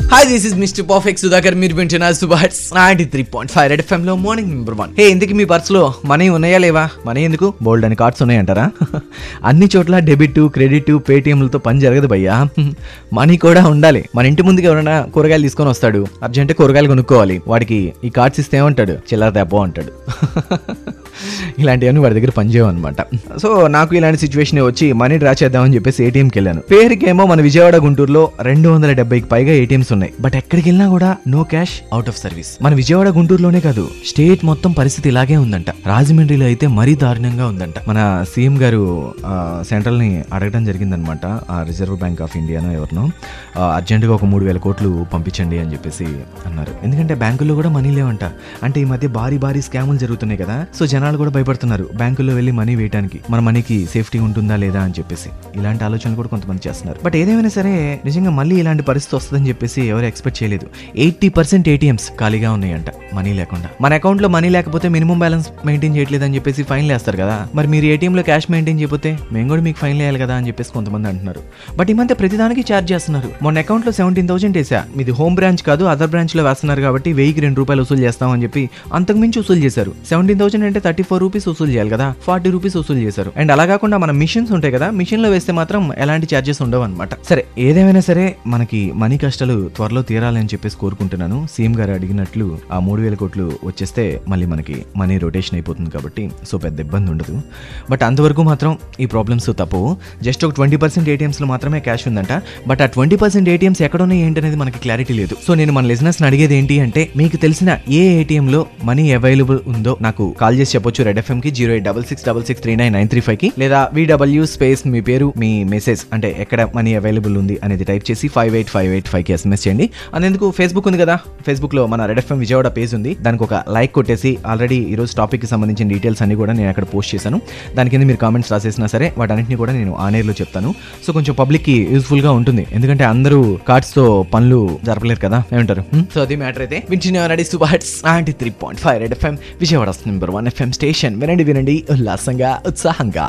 hi this is mister perfect Sudhakar మీరు వింటున్నారు సుబాట్స్ ninety three point five red FM లో మార్నింగ్ నెంబర్ వన్ హే ఎందుకు మీ పర్స్ లో మనీ ఉన్నాయా లేవా మనీ ఎందుకు బోల్డ్ అని కార్డ్స్ ఉన్నాయంటారా అన్ని చోట్ల డెబిట్ క్రెడిట్ పేటిఎంలతో పని జరగదు భయ్యా మనీ కూడా ఉండాలి మన ఇంటి ముందుకు ఎవరైనా కూరగాయలు తీసుకొని వస్తాడు అర్జెంట్ కూరగాయలు కొనుక్కోవాలి వాడికి ఈ కార్డ్స్ ఇస్తే ఏమంటాడు చిల్లర దెబ్బ అంటాడు ఇలాంటివన్నీ వాడి దగ్గర పనిచేయవు అనమాట సో నాకు ఇలాంటి సిచ్యువేషన్ వచ్చి మనీ డ్రా చేద్దామని చెప్పేసి ఏటీఎంకి వెళ్ళాను పేరుకేమో మన విజయవాడ గుంటూరులో రెండు వందల డెబ్బైకి పైగా ఏటీఎంస్ ఉన్నాయి బట్ ఎక్కడికి వెళ్ళినా కూడా no cash out of service మన విజయవాడ గుంటూరులోనే కాదు స్టేట్ మొత్తం పరిస్థితి ఇలాగే ఉందంట రాజమండ్రిలో అయితే మరీ దారుణంగా ఉందంట మన సీఎం గారు సెంట్రల్ ని అడగడం జరిగిందనమాట ఆ రిజర్వ్ బ్యాంక్ ఆఫ్ ఇండియానో ఎవరినో ఆ, అర్జెంటుగా ఒక మూడు వేల కోట్లు పంపించండి అని చెప్పేసి అన్నారు ఎందుకంటే బ్యాంకుల్లో కూడా మనీ లేవంట అంటే ఈ మధ్య భారీ భారీ స్కాములు జరుగుతున్నాయి కదా సో జనాలు కూడా భయపడుతున్నారు బ్యాంకుల్లో వెళ్ళి మనీ వేయడానికి మన మనీకి సేఫ్టీ ఉంటుందా లేదా అని చెప్పేసి ఇలాంటి ఆలోచనలు కూడా కొంతమంది చేస్తున్నారు బట్ ఏదేమైనా సరే నిజంగా మళ్ళీ ఇలాంటి పరిస్థితి వస్తుందని చెప్పేసి ఎవరు ఎక్స్పెక్ట్ చేయలేదు ఎయిటీ పర్సెంట్ ఏటీఎంస్ ఖాళీగా ఉన్నాయంట మనీ లేకుండా మన అకౌంట్ లో మనీ లేకపోతే మినిమం బ్యాలెన్స్ మెయింటైన్ చేయట్లేదు అని చెప్పేసి ఫైన్ వేస్తారు కదా మరి మీరు ATM లో క్యాష్ మెయింటైన్ చేయకపోతే మేము కూడా మీకు ఫైన్ వేయాలి కదా అని చెప్పేసి కొంతమంది అంటున్నారు బట్ ఈ మధ్య ప్రతిదానికి ఛార్జ్ చేస్తున్నారు మొన్న అకౌంట్ లో సెవెంటీన్ థౌసండ్ వేసా మీది హోమ్ బ్రాంచ్ కాదు అదర్ బ్రాంచ్ లో వేస్తున్నారు కాబట్టి వెయ్యికి రెండు రూపాయలు వసూలు చేస్తాం అని చెప్పి అంతకు మించి వసూలు చేశారు సెవెంటీన్ థౌసండ్ అంటే థర్టీ ఫోర్ రూపీస్ వసూలు చేయాలి కదా ఫార్టీ రూపీస్ వసూలు చేశారు అండ్ అలా కాకుండా మన మిషన్స్ ఉంటాయి కదా మిషన్ లో వేస్తే మాత్రం ఎలాంటి ఛార్జెస్ ఉండవు అనమాట సరే ఏదేమైనా సరే మనకి మనీ కష్టాలు త్వరలో తీరాలని చెప్పేసి కోరుకుంటున్నాను సీఎం గారు అడిగినట్లు ఆ మూడు వేల కోట్లు వచ్చేస్తే మళ్ళీ మనకి మనీ రొటేషన్ అయిపోతుంది కాబట్టి సో పెద్ద ఇబ్బంది ఉండదు బట్ అంతవరకు మాత్రం ఈ ప్రాబ్లమ్స్ తప్పవు జస్ట్ ఒక ట్వంటీ పర్సెంట్ ఏటీఎంస్లో మాత్రమే క్యాష్ ఉందంట బట్ ఆ ట్వంటీ పర్సెంట్ ఏటీఎంస్ ఎక్కడున్నాయి ఏంటి అనేది మనకి క్లారిటీ లేదు సో నేను మన లిజినెస్ అడిగేది ఏంటి అంటే మీకు తెలిసిన ఏ ఏటీఎం లో మనీ అవైలబుల్ ఉందో నాకు కాల్ చేసి చెప్పొచ్చు రెడ్ ఎఫ్ఎం కి zero eight double six double six three nine nine three five కి లేదా విడబ్ల్యూ స్పేస్ మీ పేరు మీ మెసేజ్ అంటే ఎక్కడ మనీ అవైలబుల్ ఉంది అనేది టైప్ చేసి five eight five eight five కి ఎస్ఎంఎస్ చేయండి అందుకు ఫేస్బుక్ ఉంది కదా ఫేస్బుక్ లో మన రెడ్ ఎఫ్ఎం విజయవాడ పేజ్ ఉంది దానికి ఒక లైక్ కొట్టేసి ఆల్రెడీ ఈ రోజు టాపిక్ కి సంబంధించిన డీటెయిల్స్ అన్ని కూడా నేను అక్కడ పోస్ట్ చేశాను దాని కింద మీరు కామెంట్స్ రాసేసినా సరే వాటన్నిటిని కూడా నేను ఆన్ ఎయిర్ లో చెప్తాను సో కొంచెం పబ్లిక్ కి యూస్ఫుల్ గా ఉంటుంది ఎందుకంటే అందరూ కార్డ్స్ తో పనులు జరపలేరు కదా ఏమంటారు సో అది మ్యాటర్ అయితే వింటున్న రెడీ సుబాట్స్ ninety three point five red FM Vijayawada number one FM station వినండి వినండి ఉల్లాసంగా ఉత్సాహంగా